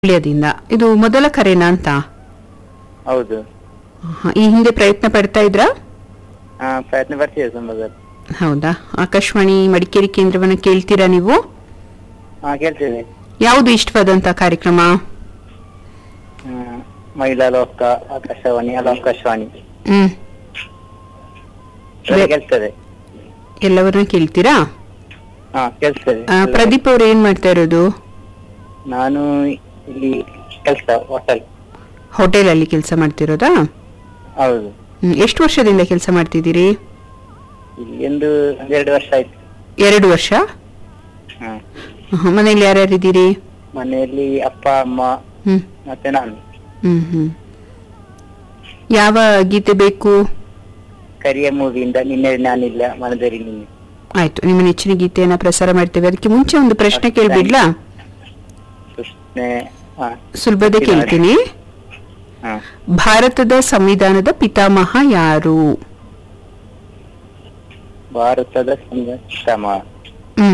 ಸುಳ್ಯದಿಂದ ಇದು ಮೊದಲ ಕರೆನಾ ಅಂತ ಹೌದು ಹ, ಈ ಹಿಂದೆ ಪ್ರಯತ್ನ ಪಡ್ತಾ ಇದ್ರಾ ಹಾ ಪ್ರಯತ್ನ ಪಡ್ತೀವಿ ಸಂಬಂಧದಲ್ಲಿ ಹೌದಾ ಆಕಾಶವಾಣಿ ಮಡಿಕೇರಿ ಕೇಂದ್ರವನ್ನ ಕೇಳ್ತೀರಾ ನೀವು ಹಾ ಕೇಳ್ತೇವೆ ಯಾವುದು ಇಷ್ಟವಾದಂತ ಕಾರ್ಯಕ್ರಮ ಹ್ಮ್ ಮಹಿಳಾ ಲೋಕ ಆಕಾಶವಾಣಿ ಅಲ್ಲ ಆಕಾಶವಾಣಿ ಹ್ಮ್ ಅದೆಲ್ಲ ಕೇಳ್ತದೆ ಎಲ್ಲವನ್ನೂ ಕೇಳ್ತೀರಾ ಹಾ ಕೇಳ್ತದೆ ಆ, ಪ್ರದೀಪ್ ಅವ್ರು ಏನ್ ಮಾಡ್ತಾ ಇರೋದು ನಾನು ಇಲ್ಲಿ ಕೆಲಸ ಹೋಟೆಲ್ ಹೋಟೆಲ್ ಅಲ್ಲಿ ಕೆಲಸ ಮಾಡ್ತಿರೋದಾ ಹೌದು ಹ್ಮ್, ಎಷ್ಟು ವರ್ಷದಿಂದ ಕೆಲಸ ಮಾಡ್ತಿದ್ದೀರಿ ಇಲ್ಲಿ ಒಂದು ಒಂದೆರಡು ವರ್ಷ ಆಯ್ತು ಎರಡು ವರ್ಷ ಹಾ ಹ, ಮನೇಲಿ ಯಾರ್ಯಾರಿದ್ದೀರಿ ಮನೆಯಲ್ಲಿ ಅಪ್ಪ ಅಮ್ಮ ಹ್ಮ್ ಮತ್ತೆ ನಾನು ಹ್ಮ್ ಹ್ಮ್ ಯಾವ ಗೀತೆ ಬೇಕು ಕರಿಯ ಮೂವಿಯಿಂದ ನಿನ್ನೆ ನಾನಿಲ್ಲ ಮನದಲ್ಲಿ ನಿನ್ನೆ ಆಯ್ತು ನಿಮ್ಮ ನೆಚ್ಚಿನ ಗೀತೆಯನ್ನ ಪ್ರಸಾರ ಮಾಡ್ತೇವೆ ಅದಕ್ಕೆ ಮುಂಚೆ ಒಂದು ಪ್ರಶ್ನೆ ಕೇಳ್ಬಿಡ್ಲಾ ಪ್ರಶ್ನೆ ಹಾ ಸುಲಭದ ಕೇಳ್ತೀನಿ ಹಾ ಭಾರತದ ಸಂವಿಧಾನದ ಪಿತಾಮಹ ಯಾರು ಭಾರತದ ಸಂಗಮ ಹ್ಮ್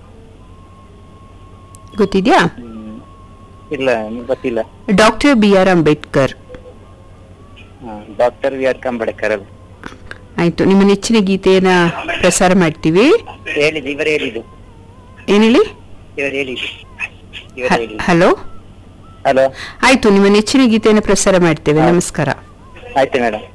ಗೊತ್ತಿದ್ಯಾ ಹ್ಮ್ ಇಲ್ಲ ನಿಮ್ಗೆ ಗೊತ್ತಿಲ್ಲ doctor B R Ambedkar doctor V R Kambalkar ಅದು ಆಯ್ತು ನಿಮ್ಮ ನೆಚ್ಚಿನ ಗೀತೆಯನ್ನ ಪ್ರಸಾರ ಮಾಡ್ತೀವಿ ಹೇಳಿದ್ದು ಇವರು ಹೇಳಿದ್ದು ಏನ್ ಹೇಳಿ ಇವರು ಹೇಳಿದ್ದು ಇವರು ಹ- ಹೇಳಿದ್ದು ಹಲೋ ಹಲೋ ಆಯ್ತು ನಿಮ್ಮ ನೆಚ್ಚಿನ ಗೀತೆಯನ್ನ ಪ್ರಸಾರ ಮಾಡ್ತೇವೆ ನಮಸ್ಕಾರ ಆಯ್ತು ಮೇಡಮ್